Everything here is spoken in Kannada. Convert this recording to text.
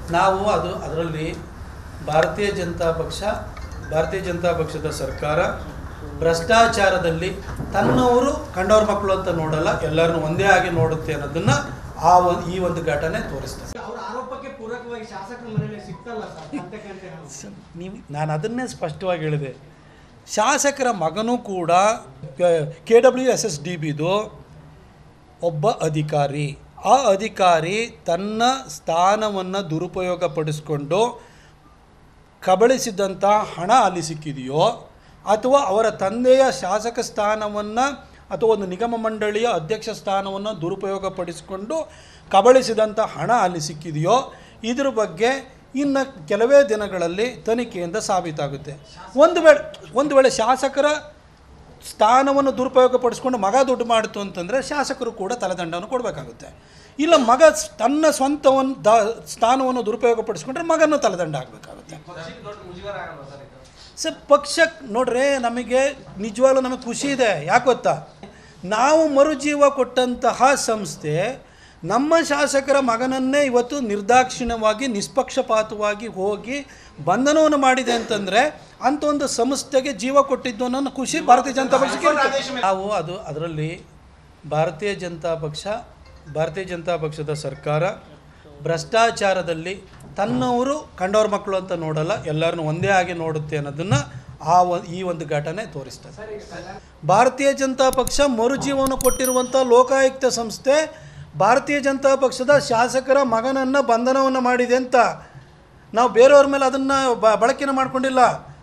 ನಾವು ಅದು ಅದರಲ್ಲಿ ಭಾರತೀಯ ಜನತಾ ಪಕ್ಷ ಭಾರತೀಯ ಜನತಾ ಪಕ್ಷದ ಸರ್ಕಾರ ಭ್ರಷ್ಟಾಚಾರದಲ್ಲಿ ತನ್ನವರು ಕಂಡವ್ರ ಮಕ್ಕಳು ಅಂತ ನೋಡಲ್ಲ ಎಲ್ಲರನ್ನೂ ಒಂದೇ ಆಗಿ ನೋಡುತ್ತೆ ಅನ್ನೋದನ್ನ ಆ ಒಂದು ಈ ಒಂದು ಘಟನೆ ತೋರಿಸ್ತದೆ ಅವರ ಆರೋಪಕ್ಕೆ ಪೂರಕವಾಗಿ ಶಾಸಕರ ಮನೆಯಲ್ಲಿ ಸಿಕ್ತಲ್ಲ ಸರ್ ಕಂತೆ ಕಂತೆ ಹಣ. ನೀವು ನಾನು ಅದನ್ನೇ ಸ್ಪಷ್ಟವಾಗಿ ಹೇಳಿದೆ ಶಾಸಕರ ಮಗನೂ ಕೂಡ K W S S D ಬಿದು ಒಬ್ಬ ಅಧಿಕಾರಿ ಆ ಅಧಿಕಾರಿ ತನ್ನ ಸ್ಥಾನವನ್ನು ದುರುಪಯೋಗಪಡಿಸ್ಕೊಂಡು ಕಬಳಿಸಿದಂಥ ಹಣ ಅಲ್ಲಿ ಸಿಕ್ಕಿದೆಯೋ ಅಥವಾ ಅವರ ತಂದೆಯ ಶಾಸಕ ಸ್ಥಾನವನ್ನು ಅಥವಾ ಒಂದು ನಿಗಮ ಮಂಡಳಿಯ ಅಧ್ಯಕ್ಷ ಸ್ಥಾನವನ್ನು ದುರುಪಯೋಗಪಡಿಸಿಕೊಂಡು ಕಬಳಿಸಿದಂಥ ಹಣ ಅಲ್ಲಿ ಸಿಕ್ಕಿದೆಯೋ ಇದ್ರ ಬಗ್ಗೆ ಇನ್ನು ಕೆಲವೇ ದಿನಗಳಲ್ಲಿ ತನಿಖೆಯಿಂದ ಸಾಬೀತಾಗುತ್ತೆ ಒಂದು ವೇಳೆ ಒಂದು ವೇಳೆ ಶಾಸಕರ ಸ್ಥಾನವನ್ನು ದುರುಪಯೋಗಪಡಿಸ್ಕೊಂಡು ಮಗ ದುಡ್ಡು ಮಾಡಿತು ಅಂತಂದರೆ ಶಾಸಕರು ಕೂಡ ತಲೆದಂಡವನ್ನು ಕೊಡಬೇಕಾಗುತ್ತೆ ಇಲ್ಲ ಮಗ ಸ್- ತನ್ನ ಸ್ವಂತವನ್ನು ದ ಸ್ಥಾನವನ್ನು ದುರುಪಯೋಗಪಡಿಸ್ಕೊಂಡ್ರೆ ಮಗನೂ ತಲೆದಂಡ ಆಗಬೇಕಾಗುತ್ತೆ ಸರ್ ಪಕ್ಷಕ್ಕೆ ನೋಡ್ರಿ ನಮಗೆ ನಿಜವಾಗ್ಲೂ ನಮಗೆ ಖುಷಿ ಇದೆ ಯಾಕೆ ಗೊತ್ತಾ ನಾವು ಮರುಜೀವ ಕೊಟ್ಟಂತಹ ಸಂಸ್ಥೆ ನಮ್ಮ ಶಾಸಕರ ಮಗನನ್ನೇ ಇವತ್ತು ನಿರ್ದಾಕ್ಷಿಣ್ಯವಾಗಿ ನಿಷ್ಪಕ್ಷಪಾತವಾಗಿ ಹೋಗಿ ಬಂಧನವನ್ನು ಮಾಡಿದೆ ಅಂತಂದರೆ ಅಂಥ ಒಂದು ಸಂಸ್ಥೆಗೆ ಜೀವ ಕೊಟ್ಟಿದ್ದು ಅನ್ನೋ ಖುಷಿ ಭಾರತೀಯ ಜನತಾ ಪಕ್ಷಕ್ಕೆ ಇರುತ್ತೆ. ನಾವು ಅದು ಅದರಲ್ಲಿ ಭಾರತೀಯ ಜನತಾ ಪಕ್ಷ ಭಾರತೀಯ ಜನತಾ ಪಕ್ಷದ ಸರ್ಕಾರ ಭ್ರಷ್ಟಾಚಾರದಲ್ಲಿ ತನ್ನವರು ಕಂಡವ್ರ ಮಕ್ಕಳು ಅಂತ ನೋಡಲ್ಲ ಎಲ್ಲರನ್ನೂ ಒಂದೇ ಆಗಿ ನೋಡುತ್ತೆ ಅನ್ನೋದನ್ನು ಆ ಒ ಈ ಒಂದು ಘಟನೆ ತೋರಿಸ್ತದೆ ಭಾರತೀಯ ಜನತಾ ಪಕ್ಷ ಮರುಜೀವನ ಕೊಟ್ಟಿರುವಂಥ ಲೋಕಾಯುಕ್ತ ಸಂಸ್ಥೆ ಭಾರತೀಯ ಜನತಾ ಪಕ್ಷದ ಶಾಸಕರ ಮಗನನ್ನು ಬಂಧನವನ್ನು ಮಾಡಿದೆ ಅಂತ ನಾವು ಬೇರೆಯವ್ರ ಮೇಲೆ ಅದನ್ನು ಬ ಬಳಕೆನ ಮಾಡ್ಕೊಂಡಿಲ್ಲ